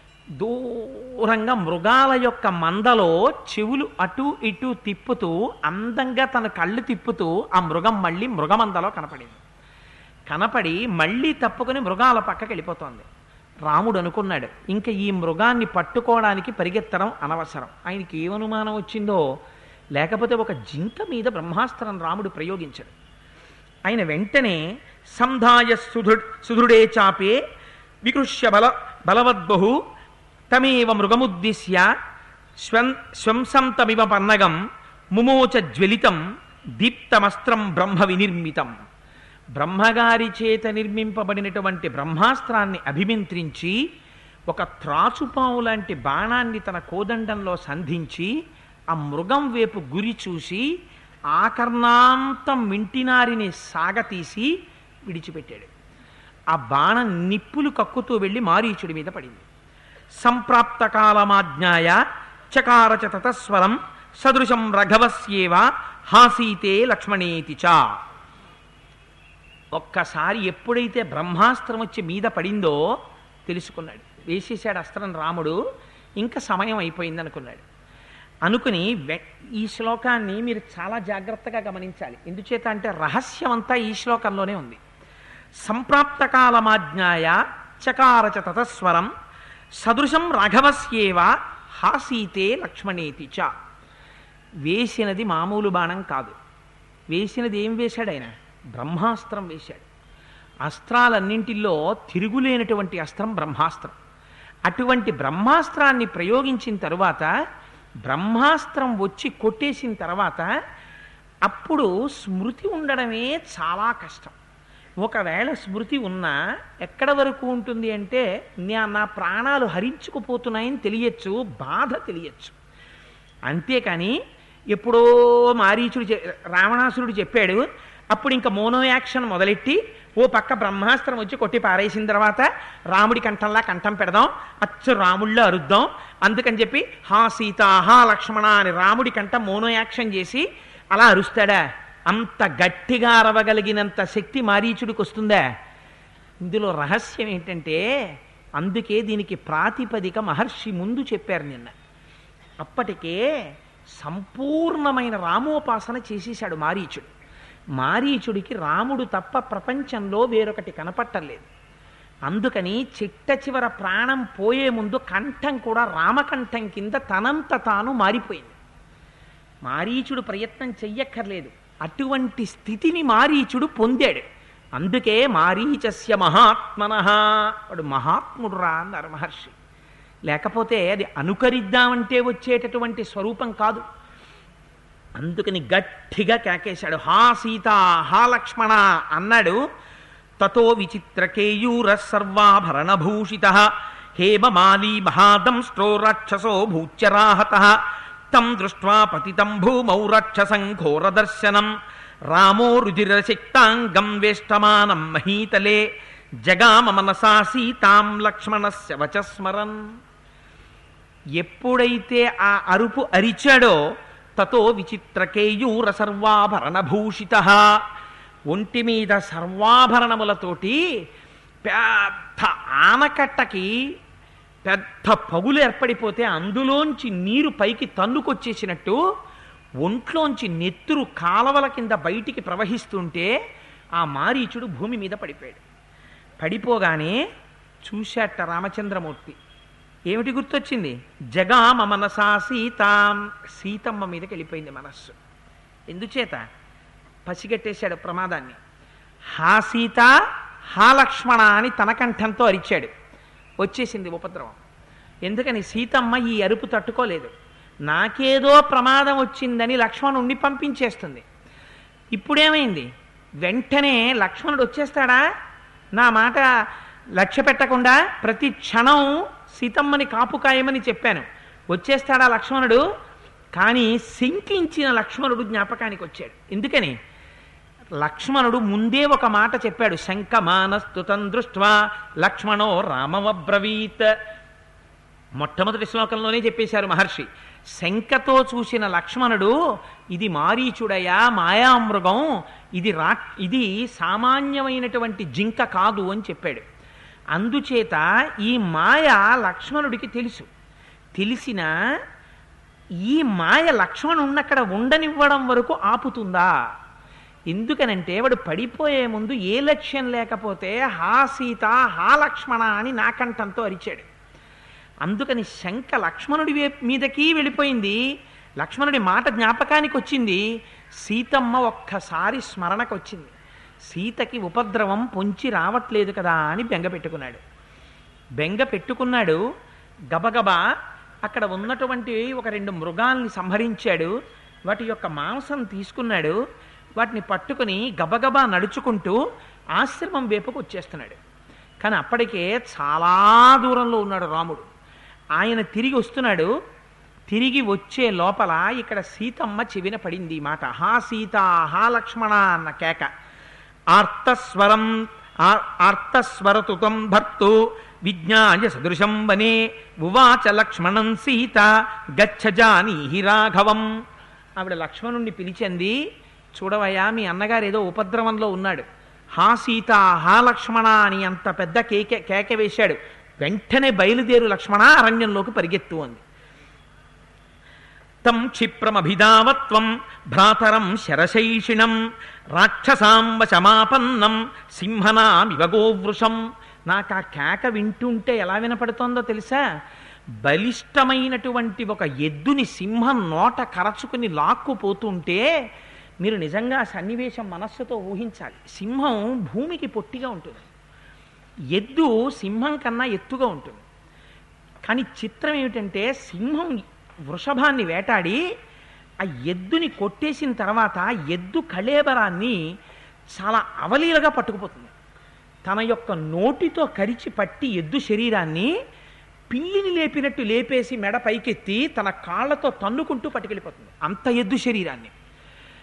దూరంగా మృగాల యొక్క మందలో చెవులు అటు ఇటు తిప్పుతూ అందంగా తన కళ్ళు తిప్పుతూ ఆ మృగం మళ్ళీ మృగమందలో కనపడింది కనపడి మళ్ళీ తప్పుకొని మృగాల పక్కకి వెళ్ళిపోతోంది రాముడు అనుకున్నాడు ఇంకా ఈ మృగాన్ని పట్టుకోవడానికి పరిగెత్తడం అనవసరం ఆయనకి ఏమనుమానం వచ్చిందో లేకపోతే ఒక జింక మీద బ్రహ్మాస్త్రం రాముడు ప్రయోగించాడు ఆయన వెంటనే సంధాయ సుధృ సుదృఢే చాపే వికృష్య బల బలవద్బహు తమేవ మృగముద్దిశ్య స్వం స్వంసంతమివ పన్నగం ముమోచ జ్వలితం దీప్తమస్త్రం బ్రహ్మ వినిర్మితం బ్రహ్మగారి చేత నిర్మింపబడినటువంటి బ్రహ్మాస్త్రాన్ని అభిమంత్రించి ఒక త్రాచుపావు లాంటి బాణాన్ని తన కోదండంలో సంధించి ఆ మృగం వైపు గురి చూసి ఆకర్ణాంతం మింటినారిని సాగతీసి విడిచిపెట్టాడు ఆ బాణం నిప్పులు కక్కుతూ వెళ్ళి మారీచుడి మీద పడింది సంప్రాప్త కాలమాజ్ఞాయ చకారచ తతస్వరం సదృశం రఘవస్యేవ హాసీతే లక్ష్మణేతి చ ఒక్కసారి ఎప్పుడైతే బ్రహ్మాస్త్రం వచ్చి మీద పడిందో తెలుసుకున్నాడు వేసేసాడు అస్త్రం రాముడు ఇంకా సమయం అయిపోయింది అనుకున్నాడు అనుకుని వె- ఈ శ్లోకాన్ని మీరు చాలా జాగ్రత్తగా గమనించాలి ఎందుచేత అంటే రహస్యం అంతా ఈ శ్లోకంలోనే ఉంది సంప్రాప్త కాలమాజ్ఞాయ చకారచ తతస్వరం సదృశం రాఘవస్యేవ హాసీతే లక్ష్మణేతి చ వేసినది మామూలు బాణం కాదు వేసినది ఏం వేశాడు ఆయన బ్రహ్మాస్త్రం వేశాడు అస్త్రాలన్నింటిలో తిరుగులేనటువంటి అస్త్రం బ్రహ్మాస్త్రం అటువంటి బ్రహ్మాస్త్రాన్ని ప్రయోగించిన తరువాత బ్రహ్మాస్త్రం వచ్చి కొట్టేసిన తర్వాత అప్పుడు స్మృతి ఉండడమే చాలా కష్టం ఒకవేళ స్మృతి ఉన్నా ఎక్కడ వరకు ఉంటుంది అంటే నా నా ప్రాణాలు హరించుకుపోతున్నాయని తెలియచ్చు బాధ తెలియచ్చు అంతేకాని ఎప్పుడో మారీచుడు చె- రావణాసురుడు చెప్పాడు అప్పుడు ఇంకా మోనో యాక్షన్ మొదలెట్టి ఓ పక్క బ్రహ్మాస్త్రం వచ్చి కొట్టి పారేసిన తర్వాత రాముడి కంఠంలా కంఠం పెడదాం అచ్చు రాముళ్ళో అరుద్దాం అందుకని చెప్పి హా సీత హా లక్ష్మణ అని రాముడి కంఠం మోనో యాక్షన్ చేసి అలా అరుస్తాడా అంత గట్టిగా అరవగలిగినంత శక్తి మారీచుడికి వస్తుందా ఇందులో రహస్యం ఏంటంటే అందుకే దీనికి ప్రాతిపదిక మహర్షి ముందు చెప్పారు నిన్న అప్పటికే సంపూర్ణమైన రామోపాసన చేసేశాడు మారీచుడు మారీచుడికి రాముడు తప్ప ప్రపంచంలో వేరొకటి కనపట్టలేదు అందుకని చిట్ట చివర ప్రాణం పోయే ముందు కంఠం కూడా రామకంఠం కింద తనంత తాను మారిపోయింది మారీచుడు ప్రయత్నం చెయ్యక్కర్లేదు అటువంటి స్థితిని మారీచుడు పొందాడు అందుకే మారీచస్య మహాత్మన వాడు మహాత్ముడు రా అన్నారు మహర్షి లేకపోతే అది అనుకరిద్దామంటే వచ్చేటటువంటి స్వరూపం కాదు అందుకని గట్టిగా కేకేశాడు హా సీత హా లక్ష్మణ అన్నాడు తతో విచిత్రకేయూర సర్వాభరణభూషిత హేమమాలీ మహాదంష్ట్రో రాక్షసో భూచరాహత తం దృష్ట్వా పతితం భూమౌ రాక్షసం ఘోరదర్శనం రామో రుధిరశక్తాంగం వేష్టమానం మహీతలే జగామ మనసా సీతాం లక్ష్మణస్య వచస్మరన్ ఎప్పుడైతే ఆ అరుపు అరిచాడో తతో విచిత్రకేయూర సర్వాభరణభూషిత ఒంటి మీద సర్వాభరణములతోటి పెద్ద ఆనకట్టకి పెద్ద పగులు ఏర్పడిపోతే అందులోంచి నీరు పైకి తన్నుకొచ్చేసినట్టు ఒంట్లోంచి నెత్తురు కాలవల కింద బయటికి ప్రవహిస్తుంటే ఆ మారీచుడు భూమి మీద పడిపోయాడు పడిపోగానే చూశాట రామచంద్రమూర్తి ఏమిటి గుర్తొచ్చింది జగామ మనసా సీతాం సీతమ్మ మీదకి వెళ్ళిపోయింది మనస్సు ఎందుచేత పసిగట్టేశాడు ప్రమాదాన్ని హా సీత హా లక్ష్మణ అని తన కంఠంతో అరిచాడు వచ్చేసింది ఉపద్రవం ఎందుకని సీతమ్మ ఈ అరుపు తట్టుకోలేదు నాకేదో ప్రమాదం వచ్చిందని లక్ష్మణుణ్ణి పంపించేస్తుంది ఇప్పుడేమైంది వెంటనే లక్ష్మణుడు వచ్చేస్తాడా నా మాట లక్ష్య పెట్టకుండా ప్రతి క్షణం సీతమ్మని కాపు కాయమని చెప్పాను వచ్చేస్తాడా లక్ష్మణుడు కానీ శంకించిన లక్ష్మణుడు జ్ఞాపకానికి వచ్చాడు ఎందుకని లక్ష్మణుడు ముందే ఒక మాట చెప్పాడు శంఖమానస్తుతం దృష్ట్వా లక్ష్మణో రామవబ్రవీత్ మొట్టమొదటి శ్లోకంలోనే చెప్పేశారు మహర్షి శంఖతో చూసిన లక్ష్మణుడు ఇది మారీచుడయా మాయామృగం ఇది రా ఇది సామాన్యమైనటువంటి జింక కాదు అని చెప్పాడు అందుచేత ఈ మాయ లక్ష్మణుడికి తెలుసు తెలిసిన ఈ మాయ లక్ష్మణుడిని అక్కడ ఉండనివ్వడం వరకు ఆపుతుందా ఎందుకనంటే వాడు పడిపోయే ముందు ఏ లక్ష్యం లేకపోతే హా సీత హా లక్ష్మణ అని నాకంఠంతో అరిచాడు అందుకని శంఖ లక్ష్మణుడి వే- మీదకి వెళ్ళిపోయింది లక్ష్మణుడి మాట జ్ఞాపకానికి వచ్చింది సీతమ్మ ఒక్కసారి స్మరణకు వచ్చింది సీతకి ఉపద్రవం పొంచి రావట్లేదు కదా అని బెంగ పెట్టుకున్నాడు బెంగ పెట్టుకున్నాడు గబగబా అక్కడ ఉన్నటువంటి ఒక రెండు మృగాల్ని సంహరించాడు వాటి యొక్క మాంసం తీసుకున్నాడు వాటిని పట్టుకుని గబగబా నడుచుకుంటూ ఆశ్రమం వైపుకు వచ్చేస్తున్నాడు కానీ అప్పటికే చాలా దూరంలో ఉన్నాడు రాముడు ఆయన తిరిగి వస్తున్నాడు తిరిగి వచ్చే లోపల ఇక్కడ సీతమ్మ చెవిన పడింది ఈ మాట హా సీత హా లక్ష్మణ అన్న కేక ఆర్తస్వరం ఆ- ఆర్తస్వరతుతం భర్తు విజ్ఞాయ సదృశం వనే ఉవాచ లక్ష్మణం సీత గచ్చజానీహి రాఘవం ఆవిడ లక్ష్మణుణ్ణి పిలిచింది చూడవయ్యా మీ అన్నగారు ఏదో ఉపద్రవంలో ఉన్నాడు హా సీత హా లక్ష్మణ అని అంత పెద్ద కేక కేక వేశాడు వెంటనే బయలుదేరు లక్ష్మణ అరణ్యంలోకి పరిగెత్తు అంది తం క్షిప్రమభిధావత్వం భ్రాతరం శరశైషిణం రాక్షసాం వశమాపన్నం సింహనామివ గోవృషం నాకు ఆ కేక వింటుంటే ఎలా వినపడుతోందో తెలుసా బలిష్టమైనటువంటి ఒక ఎద్దుని సింహం నోట కరచుకుని లాక్కుపోతుంటే మీరు నిజంగా ఆ సన్నివేశం మనస్సుతో ఊహించాలి సింహం భూమికి పొట్టిగా ఉంటుంది ఎద్దు సింహం కన్నా ఎత్తుగా ఉంటుంది కానీ చిత్రం ఏమిటంటే సింహం వృషభాన్ని వేటాడి ఆ ఎద్దుని కొట్టేసిన తర్వాత ఆ ఎద్దు కళేబరాన్ని చాలా అవలీలగా పట్టుకుపోతుంది తన యొక్క నోటితో కరిచి పట్టి ఎద్దు శరీరాన్ని పిల్లిని లేపినట్టు లేపేసి మెడ పైకెత్తి తన కాళ్ళతో తన్నుకుంటూ పట్టుకెళ్ళిపోతుంది అంత ఎద్దు శరీరాన్ని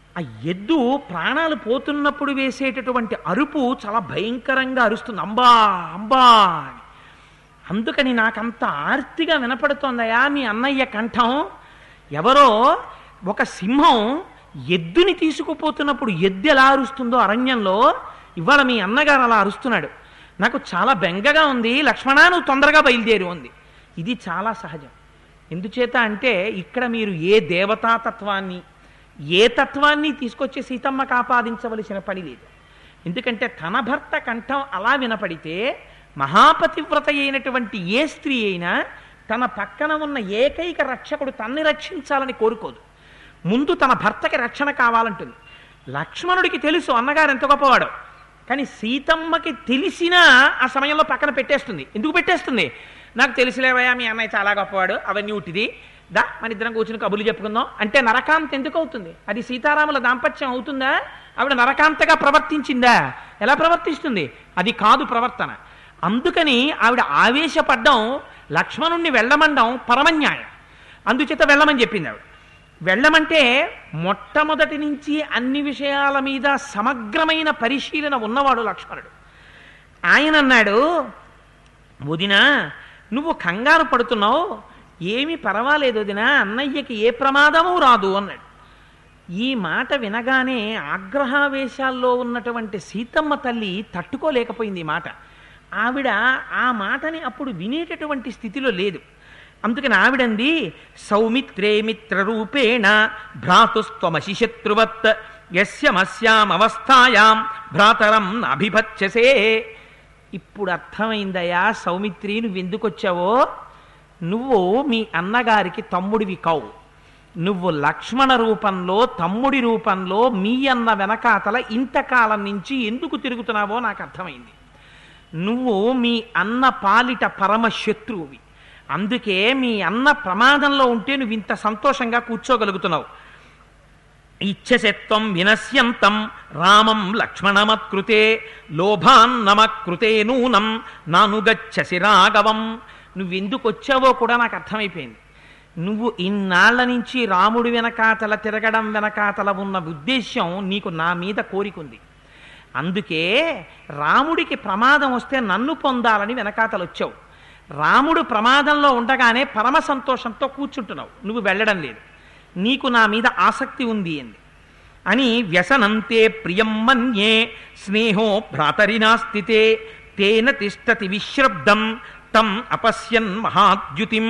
ఆ ఎద్దు ప్రాణాలు పోతున్నప్పుడు వేసేటటువంటి అరుపు చాలా భయంకరంగా అరుస్తుంది అంబా అంబా అని అందుకని నాకంత ఆర్తిగా వినపడుతోందయా మీ అన్నయ్య కంఠం ఎవరో ఒక సింహం ఎద్దుని తీసుకుపోతున్నప్పుడు ఎద్దు ఎలా అరుస్తుందో అరణ్యంలో ఇవాళ మీ అన్నగారు అలా అరుస్తున్నాడు నాకు చాలా బెంగగా ఉంది లక్ష్మణ నువ్వు తొందరగా బయలుదేరు ఉంది ఇది చాలా సహజం ఎందుచేత అంటే ఇక్కడ మీరు ఏ దేవతాతత్వాన్ని ఏ తత్వాన్ని తీసుకొచ్చి సీతమ్మకు ఆపాదించవలసిన పని లేదు ఎందుకంటే తన భర్త కంఠం అలా వినపడితే మహాపతివ్రత అయినటువంటి ఏ స్త్రీ అయినా తన పక్కన ఉన్న ఏకైక రక్షకుడు తన్ని రక్షించాలని కోరుకోదు ముందు తన భర్తకి రక్షణ కావాలంటుంది లక్ష్మణుడికి తెలుసు అన్నగారు ఎంత గొప్పవాడో కానీ సీతమ్మకి తెలిసినా ఆ సమయంలో పక్కన పెట్టేస్తుంది ఎందుకు పెట్టేస్తుంది నాకు తెలిసిలేవయ్యా మీ అన్నయ్య చాలా గొప్పవాడు అవన్నీ ఉట్టిది దా మన ఇద్దరం కూర్చుని కబుర్లు చెప్పుకుందాం అంటే నరకాంత ఎందుకు అవుతుంది అది సీతారాముల దాంపత్యం అవుతుందా ఆవిడ నరకాంతగా ప్రవర్తించిందా ఎలా ప్రవర్తిస్తుంది అది కాదు ప్రవర్తన అందుకని ఆవిడ ఆవేశపడ్డం లక్ష్మణుణ్ణి వెళ్ళమండం పరమన్యాయం అందుచేత వెళ్ళమని చెప్పింది ఆవిడ వెళ్ళమంటే మొట్టమొదటి నుంచి అన్ని విషయాల మీద సమగ్రమైన పరిశీలన ఉన్నవాడు లక్ష్మణుడు ఆయన అన్నాడు వదినా నువ్వు కంగారు పడుతున్నావు ఏమీ పర్వాలేదు వదినా అన్నయ్యకి ఏ ప్రమాదము రాదు అన్నాడు ఈ మాట వినగానే ఆగ్రహావేశాల్లో ఉన్నటువంటి సీతమ్మ తల్లి తట్టుకోలేకపోయింది ఈ మాట ఆవిడ ఆ మాటని అప్పుడు వినేటటువంటి స్థితిలో లేదు అందుకని ఆవిడంది సౌమిత్రే మిత్రరూపేణ భ్రాతుస్త్వమసి శత్రువత్ యస్య మస్యామవస్థాయాం భ్రాతరం అభిభత్యసే ఇప్పుడు అర్థమైందయా సౌమిత్రి నువ్వు ఎందుకు వచ్చావో నువ్వు మీ అన్నగారికి తమ్ముడివి కావు నువ్వు లక్ష్మణ రూపంలో తమ్ముడి రూపంలో మీ అన్న వెనకాతల ఇంతకాలం నుంచి ఎందుకు తిరుగుతున్నావో నాకు అర్థమైంది నువ్వు మీ అన్న పాలిట పరమ శత్రువువి అందుకే మీ అన్న ప్రమాదంలో ఉంటే నువ్వు ఇంత సంతోషంగా కూర్చోగలుగుతున్నావు ఇచ్చసెత్వం వినశ్యంతం రామం లక్ష్మణమత్కృతే లోభాన్నమకృతే నూనం నానుగచ్చసి రాఘవం నువ్వెందుకు వచ్చావో కూడా నాకు అర్థమైపోయింది నువ్వు ఇన్నాళ్ల నుంచి రాముడి వెనకాతల తిరగడం వెనకాతల ఉన్న ఉద్దేశ్యం నీకు నా మీద కోరికుంది అందుకే రాముడికి ప్రమాదం వస్తే నన్ను పొందాలని వెనకాతలు వచ్చావు రాముడు ప్రమాదంలో ఉండగానే పరమ సంతోషంతో కూర్చుంటున్నావు నువ్వు వెళ్ళడం లేదు నీకు నా మీద ఆసక్తి ఉంది అంది అని వ్యసనంతే ప్రియం మన్యే స్నేహో భ్రాతరినాస్థితే తేన తిష్టతి విశ్రబ్దం తం అపశ్యన్ మహాద్యుతిం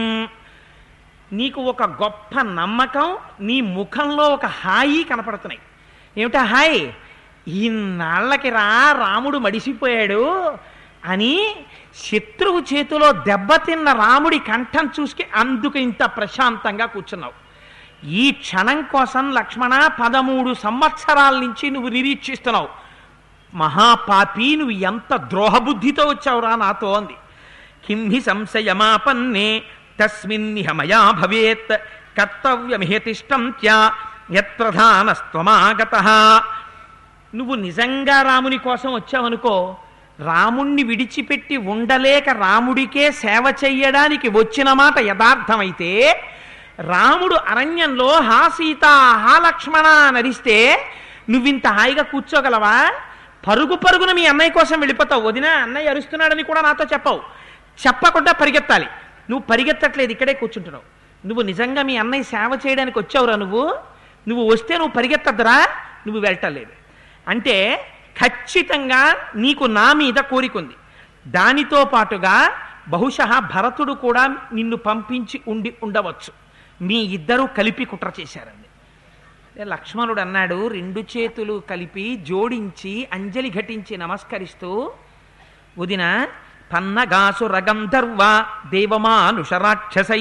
నీకు ఒక గొప్ప నమ్మకం నీ ముఖంలో ఒక హాయి కనపడుతున్నాయి ఏమిటా హాయ్ ఇన్నాళ్ళకి రా రాముడు మడిసిపోయాడు అని శత్రువు చేతిలో దెబ్బతిన్న రాముడి కంఠం చూసుకి అందుకు ఇంత ప్రశాంతంగా కూర్చున్నావు ఈ క్షణం కోసం లక్ష్మణ పదమూడు సంవత్సరాల నుంచి నువ్వు నిరీక్షిస్తున్నావు మహాపాపి నువ్వు ఎంత ద్రోహబుద్ధితో వచ్చావురా నాతో అంది కింహి సంశయమాపన్నే తస్మిన్నిహ మయా భవేత్ కర్తవ్యమిహతిష్టం త్యా యత్ప్రధానస్త్వమాగత నువ్వు నిజంగా రాముని కోసం వచ్చావనుకో రాముణ్ణి విడిచిపెట్టి ఉండలేక రాముడికే సేవ చెయ్యడానికి వచ్చిన మాట యథార్థమైతే రాముడు అరణ్యంలో హా సీత హా లక్ష్మణ నరిస్తే నువ్వింత హాయిగా కూర్చోగలవా పరుగు పరుగున మీ అన్నయ్య కోసం వెళ్ళిపోతావు వదిన అన్నయ్య అరుస్తున్నాడని కూడా నాతో చెప్పవు చెప్పకుండా పరిగెత్తాలి నువ్వు పరిగెత్తట్లేదు ఇక్కడే కూర్చుంటున్నావు నువ్వు నిజంగా మీ అన్నయ్య సేవ చేయడానికి వచ్చావురా నువ్వు నువ్వు వస్తే నువ్వు పరిగెత్తద్దురా నువ్వు వెళ్ళటలేదు అంటే ఖచ్చితంగా నీకు నా మీద కోరికుంది దానితో పాటుగా బహుశా భరతుడు కూడా నిన్ను పంపించి ఉండి ఉండవచ్చు మీ ఇద్దరూ కలిపి కుట్ర చేశారండి అంటే లక్ష్మణుడు అన్నాడు రెండు చేతులు కలిపి జోడించి అంజలి ఘటించి నమస్కరిస్తూ ఉదిన పన్నగాసు రగంధర్వ దేవమానుషరాక్షసై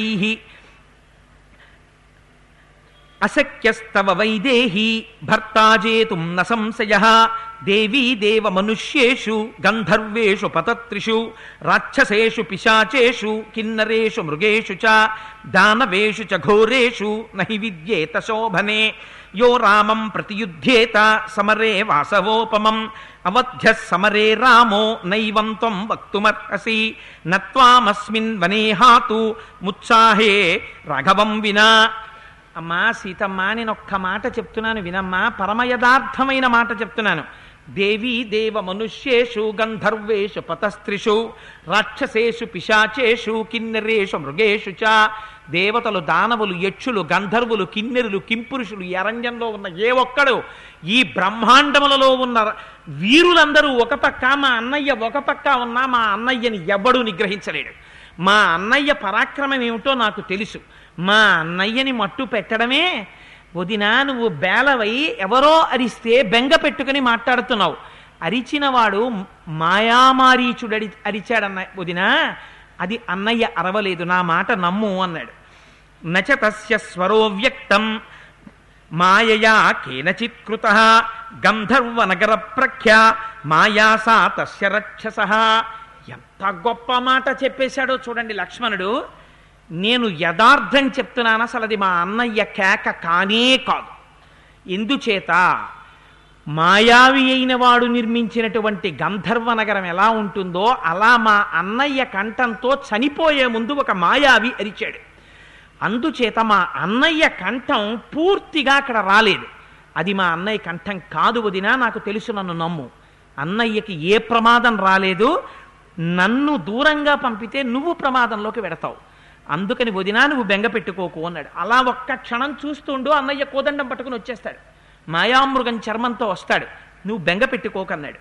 అశక్యస్తవ వైదేహి భర్తాజేతుం న సంశయ దేవీ దేవ మనుష్యేషు గంధర్వేషు పతత్రిషు రాక్షసేషు పిశాచేషు కిన్నరేషు మృగేషు చ దానవేషు చ ఘోరేషు నహి విద్యేత శోభనే యో రామం ప్రతియుధ్యేత సమరే వాసవోపమం అవధ్య సమరే రామో నైవం త్వం వక్తుమర్హసి నత్వామస్మిన్ వనే హాతు ముత్సాహే రాఘవం వినా అమ్మా సీతమ్మ నేను ఒక్క మాట చెప్తున్నాను వినమ్మా పరమయథార్థమైన మాట చెప్తున్నాను దేవీ దేవ మనుష్యేషు గంధర్వేషు పతస్త్రిషు రాక్షసేషు పిశాచేషు కిన్నెరేషు మృగేషు చ దేవతలు దానవులు యక్షులు గంధర్వులు కిన్నెరులు కింపురుషులు ఈ అరణ్యంలో ఉన్న ఏ ఒక్కడు ఈ బ్రహ్మాండములలో ఉన్న వీరులందరూ ఒక పక్క మా అన్నయ్య ఒక పక్క ఉన్నా మా అన్నయ్యని ఎవ్వడూ నిగ్రహించలేడు మా అన్నయ్య పరాక్రమం ఏమిటో నాకు తెలుసు మా అన్నయ్యని మట్టు పెట్టడమే వదినా నువ్వు బేలవై ఎవరో అరిస్తే బెంగ పెట్టుకుని మాట్లాడుతున్నావు అరిచినవాడు మాయామారీచుడడి అరిచాడన్న వదినా అది అన్నయ్య అరవలేదు నా మాట నమ్ము అన్నాడు నచ తస్య స్వరో వ్యక్తం మాయయా కేనచిత్ కృత గంధర్వ నగర ప్రఖ్య మాయాసా తస్య రక్షస ఎంత గొప్ప మాట చెప్పేశాడో చూడండి లక్ష్మణుడు నేను యథార్థం చెప్తున్నాను అసలు అది మా అన్నయ్య కేక కానే కాదు ఎందుచేత మాయావి అయిన వాడు నిర్మించినటువంటి గంధర్వ నగరం ఎలా ఉంటుందో అలా మా అన్నయ్య కంఠంతో చనిపోయే ముందు ఒక మాయావి అరిచాడు అందుచేత మా అన్నయ్య కంఠం పూర్తిగా అక్కడ రాలేదు అది మా అన్నయ్య కంఠం కాదు వదినా నాకు తెలుసు నన్ను నమ్ము అన్నయ్యకి ఏ ప్రమాదం రాలేదు నన్ను దూరంగా పంపితే నువ్వు ప్రమాదంలోకి వెడతావు అందుకని వదినా నువ్వు బెంగ పెట్టుకోకు అన్నాడు అలా ఒక్క క్షణం చూస్తుండు అన్నయ్య కోదండం పట్టుకుని వచ్చేస్తాడు మాయామృగం చర్మంతో వస్తాడు నువ్వు బెంగ పెట్టుకోకన్నాడు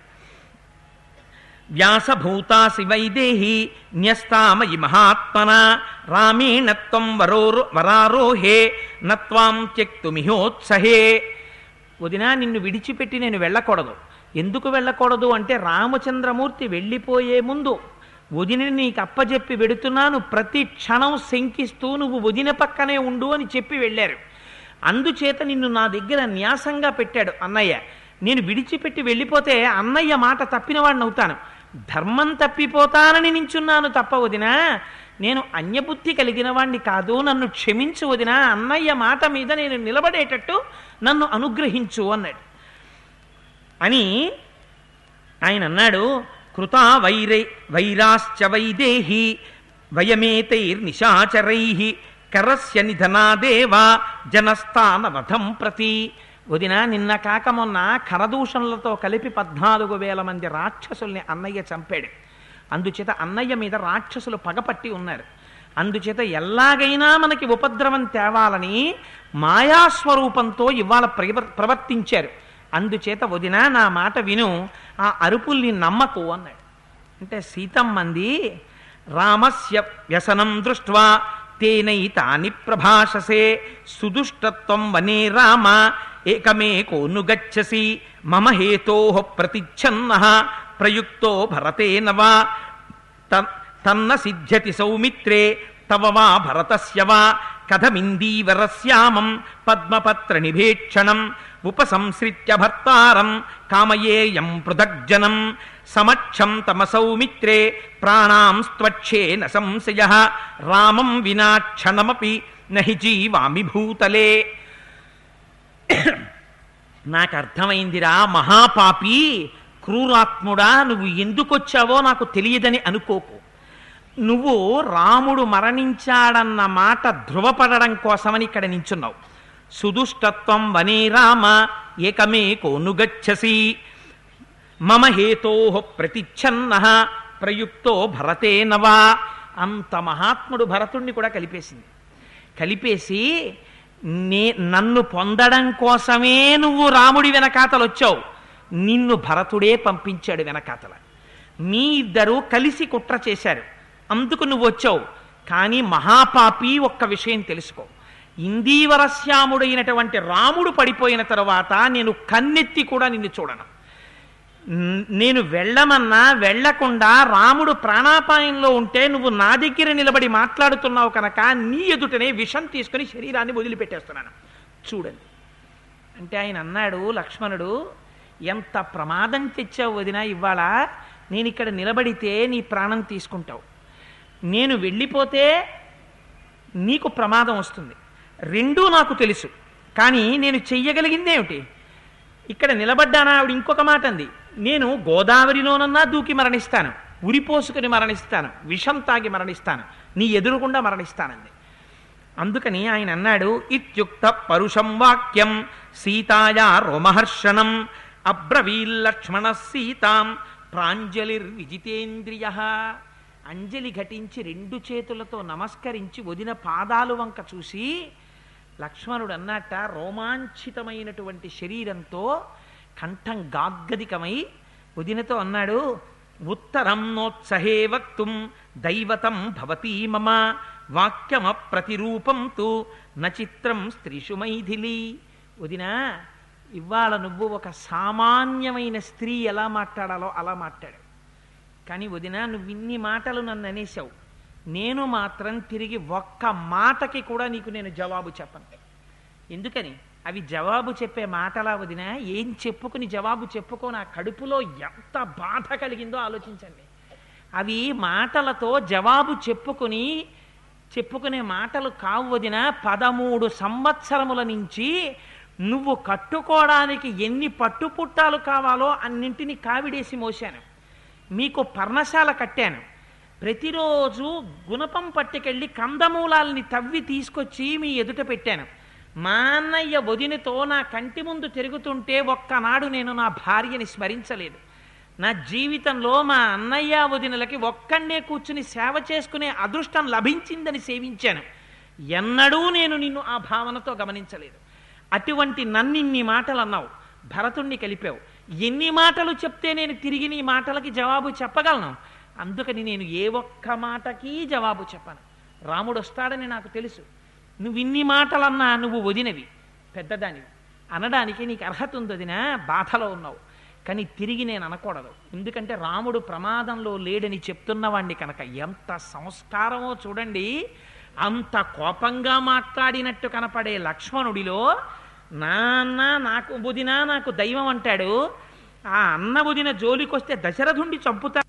వ్యాసభూతాసి వైదేహి న్యస్తామయి మహాత్మన రామేణ త్వం వరోరో వరారోహే నత్వాం త్యక్తుమిహోత్సహే వదినా నిన్ను విడిచిపెట్టి నేను వెళ్ళకూడదు ఎందుకు వెళ్ళకూడదు అంటే రామచంద్రమూర్తి వెళ్ళిపోయే ముందు వదినని నీకు అప్పజెప్పి వెడుతున్నాను ప్రతి క్షణం శంకిస్తూ నువ్వు వదిన పక్కనే ఉండు అని చెప్పి వెళ్ళారు అందుచేత నిన్ను నా దగ్గర న్యాసంగా పెట్టాడు అన్నయ్య నేను విడిచిపెట్టి వెళ్ళిపోతే అన్నయ్య మాట తప్పినవాడిని అవుతాను ధర్మం తప్పిపోతానని నించున్నాను తప్ప వదినా నేను అన్యబుద్ధి కలిగిన వాణ్ణి కాదు నన్ను క్షమించు వదినా అన్నయ్య మాట మీద నేను నిలబడేటట్టు నన్ను అనుగ్రహించు అన్నాడు అని ఆయన అన్నాడు కృతా వైరై వైరాశ్చ వైదేహి వయమేతైర్నిశాచరై కరస్య నిధనాదేవ జనస్థానవధం ప్రతి వదిన నిన్న కాక మొన్న కరదూషణలతో కలిపి పద్నాలుగు వేల మంది రాక్షసుల్ని అన్నయ్య చంపాడు అందుచేత అన్నయ్య మీద రాక్షసులు పగపట్టి ఉన్నారు అందుచేత ఎలాగైనా మనకి ఉపద్రవం తేవాలని మాయాస్వరూపంతో ఇవాళ ప్రవ- ప్రవర్తించారు అందుచేత వదిన నా మాట విను ఆ అరుపుల్ని నమ్మకు అన్నాడు అంటే సీతమ్మంది రామస్య వ్యసనం దృష్ట్వా తేనైతాని ప్రభాషసే సుదుష్టత్వం వనే రామ ఏకమేకోను గచ్చసి మమ హేతో ప్రతిచ్ఛన్న ప్రయుక్తో భరతేన వా త- తన్న సిద్ధ్యతి సౌమిత్రే తవ వా భరతస్య వా కథమిందీవరస్యామం పద్మపత్ర నిభేక్షణం ఉపసంశ్రిత్య భర్తారం కామయేయం పృథగ్జనం సమక్షం తమ సౌమిత్రే ప్రాణాం స్త్వక్షేన సంశయ రామం వినా క్షణమపి నహి జీవామి భూతలే నాకు అర్థమైందిరా మహాపాపి క్రూరాత్ముడా నువ్వు ఎందుకొచ్చావో నాకు తెలియదని అనుకోకు నువ్వు రాముడు మరణించాడన్న మాట ధృవపడడం కోసమని ఇక్కడ నించున్నావు సుదుష్టత్వం వనే రామ ఏకమే కోనుగచ్చసి మమ హేతో ప్రతిచ్ఛన్న ప్రయుక్తో భరతేనవా అంత మహాత్ముడు భరతుణ్ణి కూడా కలిపేసింది కలిపేసి నే నన్ను పొందడం కోసమే నువ్వు రాముడి వెనకాతలు వచ్చావు నిన్ను భరతుడే పంపించాడు వెనకాతల మీ ఇద్దరు కలిసి కుట్ర చేశారు అందుకు నువ్వు వచ్చావు కానీ మహాపాపి ఒక్క విషయం తెలుసుకో ఇందీవరశ్యాముడైనటువంటి రాముడు పడిపోయిన తరువాత నేను కన్నెత్తి కూడా నిన్ను చూడను న్- నేను వెళ్ళమన్నా వెళ్లకుండా రాముడు ప్రాణాపాయంలో ఉంటే నువ్వు నా దగ్గర నిలబడి మాట్లాడుతున్నావు కనుక నీ ఎదుటనే విషం తీసుకుని శరీరాన్ని వదిలిపెట్టేస్తున్నాను చూడండి అంటే ఆయన అన్నాడు లక్ష్మణుడు ఎంత ప్రమాదం తెచ్చావు వదినా ఇవాళ నేను ఇక్కడ నిలబడితే నీ ప్రాణం తీసుకుంటావు నేను వెళ్ళిపోతే నీకు ప్రమాదం వస్తుంది రెండూ నాకు తెలుసు కానీ నేను చెయ్యగలిగిందేమిటి ఇక్కడ నిలబడ్డానా ఆవిడ ఇంకొక మాట అంది నేను గోదావరిలోనన్నా దూకి మరణిస్తాను ఉరిపోసుకుని మరణిస్తాను విషం తాగి మరణిస్తాను నీ ఎదురుకుండా మరణిస్తానంది అందుకని ఆయన అన్నాడు ఇత్యుక్త పరుషం వాక్యం సీతాయా రోమహర్షణం అబ్రవీల్లక్ష్మణ సీతాం ప్రాంజలిర్విజితేంద్రియ అంజలి ఘటించి రెండు చేతులతో నమస్కరించి వదిన పాదాలు వంక చూసి లక్ష్మణుడు అన్నట్ట రోమాంచితమైనటువంటి శరీరంతో కంఠం గాగ్గదికమై వదినతో అన్నాడు ఉత్తరం నోత్సహే వక్తుం దైవతం భవతీ మమ వాక్యమ ప్రతిరూపం తు నచిత్రం స్త్రీషు మైథిలి వదినా ఇవాళ నువ్వు ఒక సామాన్యమైన స్త్రీ ఎలా మాట్లాడాలో అలా మాట్లాడు కానీ వదినా నువ్వు ఇన్ని మాటలు నన్ను అనేసావు నేను మాత్రం తిరిగి ఒక్క మాటకి కూడా నీకు నేను జవాబు చెప్పను ఎందుకని అవి జవాబు చెప్పే మాటలా వదినా ఏం చెప్పుకుని జవాబు చెప్పుకో నా కడుపులో ఎంత బాధ కలిగిందో ఆలోచించండి అవి మాటలతో జవాబు చెప్పుకుని చెప్పుకునే మాటలు కావు వదిన పదమూడు సంవత్సరముల నుంచి నువ్వు కట్టుకోవడానికి ఎన్ని పట్టుపుట్టాలు కావాలో అన్నింటినీ కావిడేసి మోశాను మీకు పర్ణశాల కట్టాను ప్రతిరోజు గుణపం పట్టుకెళ్ళి కందమూలాల్ని తవ్వి తీసుకొచ్చి మీ ఎదుట పెట్టాను మా అన్నయ్య వదినతో నా కంటి ముందు తిరుగుతుంటే ఒక్కనాడు నేను నా భార్యని స్మరించలేదు నా జీవితంలో మా అన్నయ్య వదినలకి ఒక్కడే కూర్చుని సేవ చేసుకునే అదృష్టం లభించిందని సేవించాను ఎన్నడూ నేను నిన్ను ఆ భావనతో గమనించలేదు అటువంటి నన్నిన్ని మాటలు అన్నావు భరతుణ్ణి కలిపావు ఎన్ని మాటలు చెప్తే నేను తిరిగి నీ మాటలకి జవాబు చెప్పగలను అందుకని నేను ఏ ఒక్క మాటకి జవాబు చెప్పను రాముడు వస్తాడని నాకు తెలుసు నువ్వు ఇన్ని మాటలన్నా నువ్వు వదినవి పెద్దదానివి అనడానికి నీకు అర్హత ఉంది వదినా బాధలో ఉన్నావు కానీ తిరిగి నేను అనకూడదు ఎందుకంటే రాముడు ప్రమాదంలో లేడని చెప్తున్నవాణ్ణి కనుక ఎంత సంస్కారమో చూడండి అంత కోపంగా మాట్లాడినట్టు కనపడే లక్ష్మణుడిలో నాన్న నాకు బుదినా నాకు దైవం అంటాడు ఆ అన్న బుదిన జోలికొస్తే దశరథుండి చంపుతా